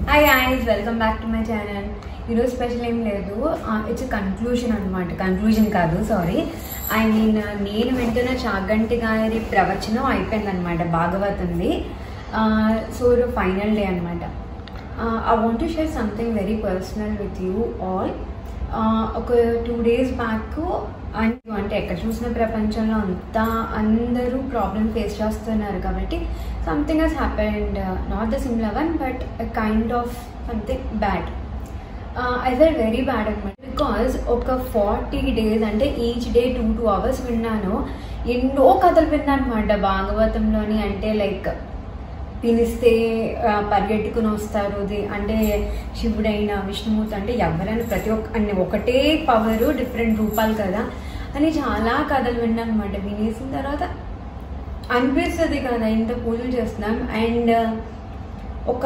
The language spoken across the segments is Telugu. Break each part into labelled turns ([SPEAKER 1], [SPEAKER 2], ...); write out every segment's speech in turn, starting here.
[SPEAKER 1] hi guys welcome back to my channel ఈరోజు స్పెషల్ ఏం లేదు ఇట్స్ కన్క్లూజన్ అనమాట కన్క్లూజన్ కాదు సారీ ఐ మీన్ నేను వింటున్న చాగంటి గారి ప్రవచనం అయిపోయిందనమాట భాగవతంది సో ఫైనల్ డే అనమాట I want to share something very personal with you all ఒక టూ డేస్ బ్యాక్ అంటే ఎక్కడ చూసిన ప్రపంచంలో అంతా అందరూ ప్రాబ్లమ్ ఫేస్ చేస్తున్నారు కాబట్టి something has happened not the similar one but kind of something bad I felt very bad అనమాట బికాజ్ ఒక ఫార్టీ డేస్ అంటే each day two two hours విన్నాను ఎన్నో కథలు విన్నాను అనమాట భాగవతంలోని అంటే లైక్ పిలిస్తే ఆ, పరిగెట్టుకుని వస్తారు ఇది అంటే శివుడైన విష్ణుమూర్తి అంటే ఎవరైనా ప్రతి ఒక్క అన్ని ఒకటే పవర్ డిఫరెంట్ రూపాలు కదా అని చాలా కథలు విన్నాను అనమాట వినేసిన తర్వాత అనిపిస్తుంది కదా ఇంత పూజలు చేస్తున్నాం అండ్ ఒక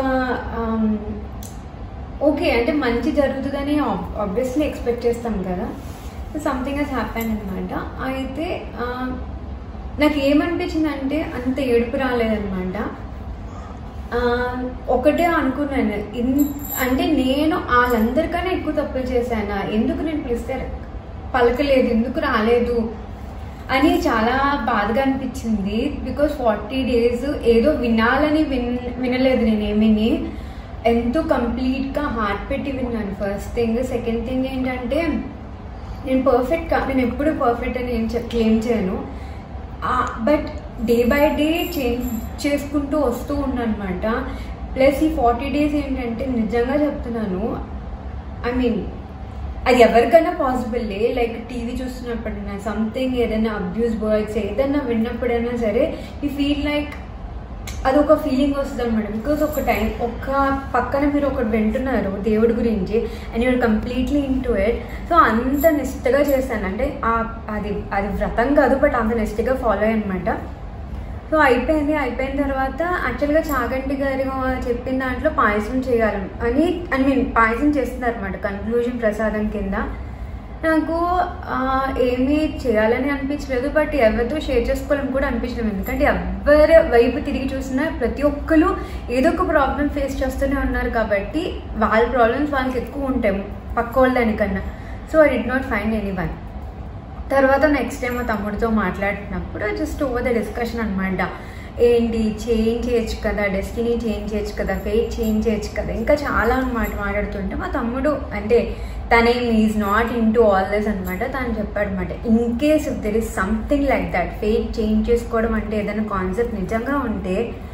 [SPEAKER 1] ఓకే అంటే మంచి జరుగుతుందని ఆబ్వియస్లీ ఎక్స్పెక్ట్ చేస్తాం కదా సంథింగ్ హెస్ హ్యాపెన్ అనమాట అయితే ఆ, నాకు ఏమనిపించింది అంటే అంత ఏడుపు రాలేదనమాట ఆ, ఒకటే అనుకున్నాను ఇన్- అంటే నేను వాళ్ళందరికన్నా ఎక్కువ తప్పులు చేశాను ఎందుకు నేను పిలిస్తే పలకలేదు ఎందుకు రాలేదు అని చాలా బాధగా అనిపించింది బికాస్ ఫార్టీ డేస్ ఏదో వినాలని విన్ వినలేదు నేను ఏమీని ఎంతో కంప్లీట్గా హార్ట్ పెట్టి విన్నాను ఫస్ట్ థింగ్ సెకండ్ థింగ్ ఏంటంటే నేను పర్ఫెక్ట్ కా నేను ఎప్పుడు పర్ఫెక్ట్ అని ఏం క్లెయిమ్ చేయను but day by day change చేసుకుంటూ వస్తూ ఉన్నానమాట ప్లస్ ఈ ఫార్టీ డేస్ ఏంటంటే నిజంగా చెప్తున్నాను ఐ మీన్ అది ఎవరికైనా పాసిబుల్లే లైక్ టీవీ చూస్తున్నప్పుడైనా సంథింగ్ ఏదైనా అబ్యూస్ వర్డ్స్ ఏదైనా విన్నప్పుడైనా సరే ఈ ఫీల్ లైక్ అది ఒక ఫీలింగ్ వస్తుంది అనమాట బికాస్ ఒక టైం ఒక పక్కన మీరు ఒకటి వింటున్నారు దేవుడి గురించి and you're completely into it so అంత నిష్టగా చేశాను అంటే ఆ- అది అది వ్రతం కాదు బట్ అంత నిష్టగా ఫాలో అనమాట సో అయిపోయింది అయిపోయిన తర్వాత యాక్చువల్గా చాగంటి గారు చెప్పిన దాంట్లో పాయసం చేయాలి అని ఐ మీన్ పాయసం చేస్తున్నారు అనమాట కన్క్లూజన్ ప్రసాదం కింద నాకు ఆ, ఏమీ చేయాలని అనిపించలేదు బట్ ఎవరితో షేర్ చేసుకోవాలని కూడా అనిపించలేదు ఎందుకంటే ఎవరి వైపు తిరిగి చూసినా ప్రతి ఒక్కరు ఏదో ఒక ప్రాబ్లం ఫేస్ చేస్తూనే ఉన్నారు కాబట్టి వాళ్ళ ప్రాబ్లమ్స్ వాళ్ళకి ఎక్కువ ఉంటాయి పక్క వాళ్ళ దానికన్నా so I did not find anyone తర్వాత నెక్స్ట్ టైం మా తమ్ముడితో మాట్లాడినప్పుడు జస్ట్ ఓవర్ ద డిస్కషన్ అనమాట ఏంటి చేంజ్ చేయొచ్చు కదా డెస్టినీ చేంజ్ చేయొచ్చు కదా ఫేట్ చేంజ్ చేయొచ్చు కదా ఇంకా చాలా అనమాట మాట్లాడుతుంటే మా తమ్ముడు అంటే తనేం is not into all this అనమాట తను చెప్పాడు అనమాట in case if there is something like that fate change చేసుకోవడం అంటే ఏదైనా కాన్సెప్ట్ నిజంగా ఉంటే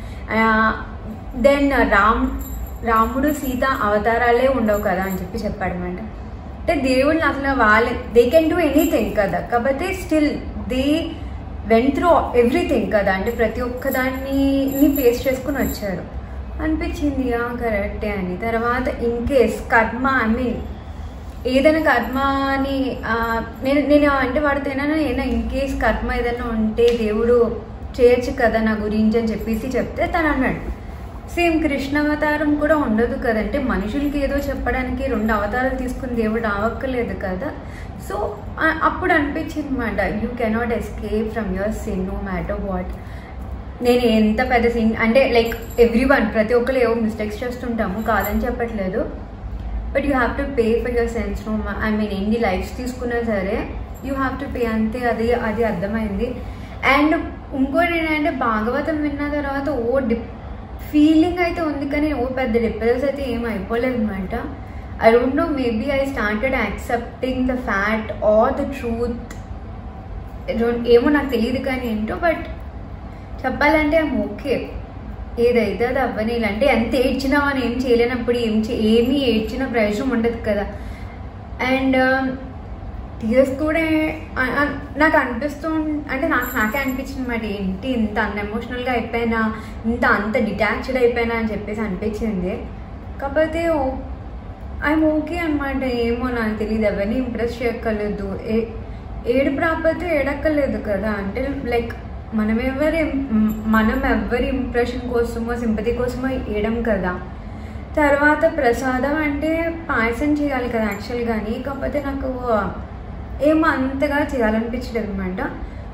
[SPEAKER 1] దెన్ రామ్ రాముడు సీత అవతారాలే ఉండవు కదా అని చెప్పి చెప్పాడు అనమాట అంటే దేవుళ్ళు అసలు వాళ్ళ దే కెన్ డూ ఎనీథింగ్ కదా కాకపోతే still they went through everything కదా అంటే ప్రతి ఒక్క దాన్ని ఫేస్ చేసుకుని వచ్చారు అనిపించింది ఆ కరెక్టే అని తర్వాత in case karma I mean ఏదైనా కర్మ అని ఆ, నేను నేను అంటే వాడితో ఏదైనా ఏదైనా ఇన్ కేస్ కర్మ ఏదైనా ఉంటే దేవుడు చేయొచ్చు కదా నా గురించి అని చెప్పేసి చెప్తే తను అన్నాడు సేమ్ కృష్ణ అవతారం కూడా ఉండదు కదంటే మనుషులకి ఏదో చెప్పడానికి రెండు అవతారాలు తీసుకుని దేవుడు రావక్కర్లేదు కదా సో ఆ- అప్పుడు అనిపించింది అనమాట you cannot escape from your sin no matter what నేను ఎంత పెద్ద సీన్ అంటే లైక్ ఎవ్రీ వన్ ప్రతి ఒక్కరు ఏవో మిస్టేక్స్ చేస్తుంటాము కాదని చెప్పట్లేదు but you have to pay for your sins no I mean ఎన్ని లైఫ్స్ తీసుకున్నా సరే యూ హ్యావ్ టు పే అంతే అది అది అర్థమైంది అండ్ ఇంకోటి ఏంటంటే భాగవతం విన్న తర్వాత ఓ డిప్ ఫీలింగ్ అయితే ఉంది కానీ ఓ పెద్ద డిప్రెస్ అయితే ఏం అయిపోలేదు అనమాట I don't know maybe I started accepting the fact or the truth ఏమో నాకు తెలియదు కానీ ఏంటో బట్ చెప్పాలంటే ఐమ్ ఓకే ఏదైతే అది అవ్వని అంటే ఎంత ఏడ్చినా అని ఏం చేయలేనప్పుడు ఏం చే ఏమీ ఏడ్చిన ప్రయోజనం ఉండదు కదా అండ్ టీచర్స్ కూడా ఆ- ఆ- నాకు అనిపిస్తూ ఉం- అంటే నాకు నాకే అనిపించింది అనమాట ఏంటి ఇంత అన్ ఎమోషనల్గా అయిపోయినా ఇంత అంత డిటాచ్డ్ అయిపోయినా అని చెప్పేసి అనిపించింది కాకపోతే ఐఎమ్ ఓకే అనమాట ఏమో నాకు తెలియదు ఎవరిని ఇంప్రెస్ చేయక్కర్లేదు ఏ ఏడుపు రాకపోతే ఏడక్కర్లేదు కదా అంటే లైక్ మనం ఎవరి మనం ఎవరి ఇంప్రెషన్ కోసమో సింపతి కోసమో ఏడం కదా తర్వాత ప్రసాదం అంటే పాయసం చేయాలి కదా యాక్చువల్ కానీ కాకపోతే నాకు ఏమో అంతగా చేయాలనిపించలేదు అనమాట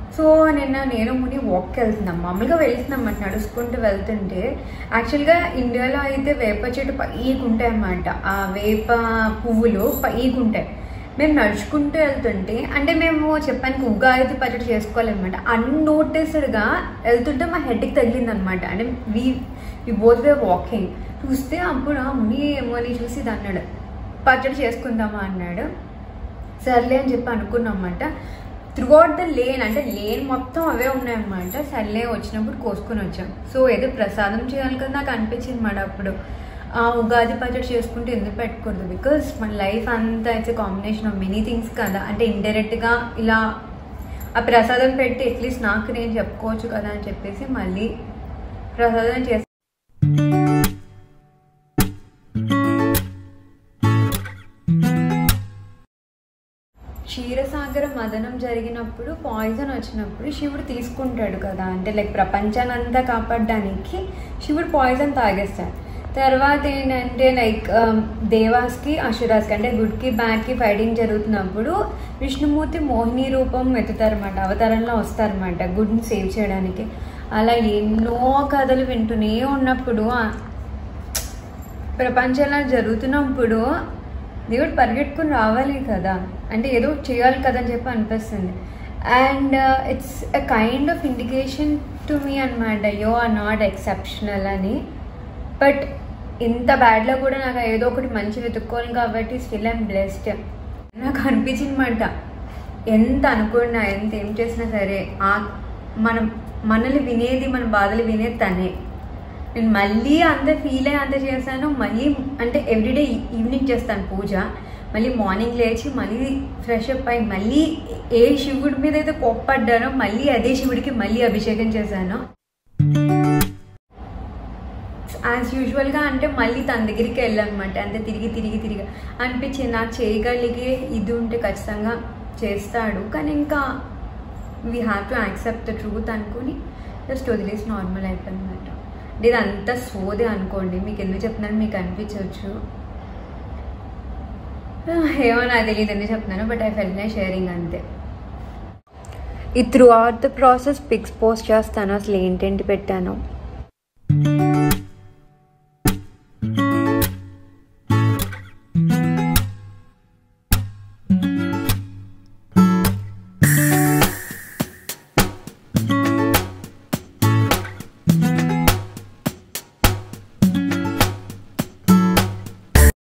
[SPEAKER 1] సో నిన్న నేను ముని వాక్కి వెళ్తున్నాం మామూలుగా వెళ్తున్నాం అన్నమాట నడుచుకుంటూ వెళ్తుంటే యాక్చువల్గా ఇండియాలో అయితే వేప చెట్టు పైకి ఉంటాయి అన్నమాట ఆ వేప పువ్వులు పైకి ఉంటాయి మేము నడుచుకుంటూ వెళ్తుంటే అంటే మేము చెప్పానికి ఉగాది పచ్చడి చేసుకోవాలన్నమాట అన్నోటిస్డ్గా వెళ్తుంటే మా హెడ్కి తగిలింది అనమాట అంటే వి వి బోత్ వే వాకింగ్ చూస్తే అప్పుడు ఆ ముని ఏమో అని చూసి ఇది అన్నాడు పచ్చడి చేసుకుందామా అన్నాడు సర్లే అని చెప్పి అనుకున్నాం అన్నమాట త్రూఅవుట్ ద లేన్ అంటే లేన్ మొత్తం అవే ఉన్నాయన్నమాట సర్లే వచ్చినప్పుడు కోసుకొని వచ్చాం సో ఏదో ప్రసాదం చేయాలి కదా నాకు అనిపించింది మాట అప్పుడు ఆ ఉగాది పచ్చడి చేసుకుంటే ఎందుకు పెట్టకూడదు బికాస్ మన లైఫ్ అంతా it's combination of many things కదా అంటే ఇండైరెక్ట్గా ఇలా ఆ ప్రసాదం పెట్టి అట్లీస్ట్ నాకు నేను చెప్పుకోవచ్చు కదా అని చెప్పేసి మళ్ళీ ప్రసాదం చేసి క్షీరసాగర మదనం జరిగినప్పుడు పాయిజన్ వచ్చినప్పుడు శివుడు తీసుకుంటాడు కదా అంటే లైక్ ప్రపంచాన్ని అంతా కాపాడడానికి శివుడు పాయిజన్ తాగేస్తాడు తర్వాత ఏంటంటే లైక్ దేవాస్కి అసురాస్కి అంటే గుడ్కి బ్యాడ్కి ఫైటింగ్ జరుగుతున్నప్పుడు విష్ణుమూర్తి మోహిని రూపం ఎత్తుతారన్నమాట అవతారంలో వస్తారన్నమాట గుడ్ని సేవ్ చేయడానికి అలా ఎన్నో కథలు వింటూనే ఉన్నప్పుడు ఆ- ప్రపంచంలో జరుగుతున్నప్పుడు దేవుడు పరిగెట్టుకుని రావాలి కదా అంటే ఏదో చేయాలి కదా అని చెప్పి అనిపిస్తుంది and it's a kind of indication to me అనమాట యో ఆర్ నాట్ ఎక్సెప్షనల్ అని బట్ ఇంత బ్యాడ్లో కూడా నాకు ఏదో ఒకటి మంచి వెతుక్కోవాలి కాబట్టి స్టిల్ ఐమ్ బ్లెస్డ్ నాకు అనిపించింది మాట ఎంత అనుకున్నా ఎంత ఏం చేసినా సరే ఆ మనం మనల్ని వినేది మన బాధలు వినేది తనే నేను మళ్ళీ అంత ఫీల్ అయ్యి అంత చేశాను మళ్ళీ అంటే ఎవ్రీడే ఈవినింగ్ చేస్తాను పూజ మళ్ళీ మార్నింగ్ లేచి మళ్ళీ ఫ్రెష్ అప్ అయ్యి మళ్ళీ ఏ శివుడి మీద అయితే కోప్పడ్డానో మళ్ళీ అదే శివుడికి మళ్ళీ అభిషేకం చేశాను యాజ్ యూజువల్గా అంటే మళ్ళీ తన దగ్గరికి వెళ్ళానమాట అంటే తిరిగి తిరిగి తిరిగి అనిపించింది నాకు చేయగలిగే ఇది ఉంటే ఖచ్చితంగా చేస్తాడు కానీ ఇంకా we have to accept the truth అనుకుని జస్ట్ వదిలేసి నార్మల్ అయిపోయింది అనమాట అంటే ఇది అంతా సోదే అనుకోండి మీకు ఎందుకు చెప్తున్నాను మీకు అనిపించవచ్చు ఏమో నాకు తెలియదు ఎందుకు చెప్తున్నాను but I felt my sharing అంతే ఈ throughout the process pics post చేస్తాను అసలు ఏంటేంటి పెట్టాను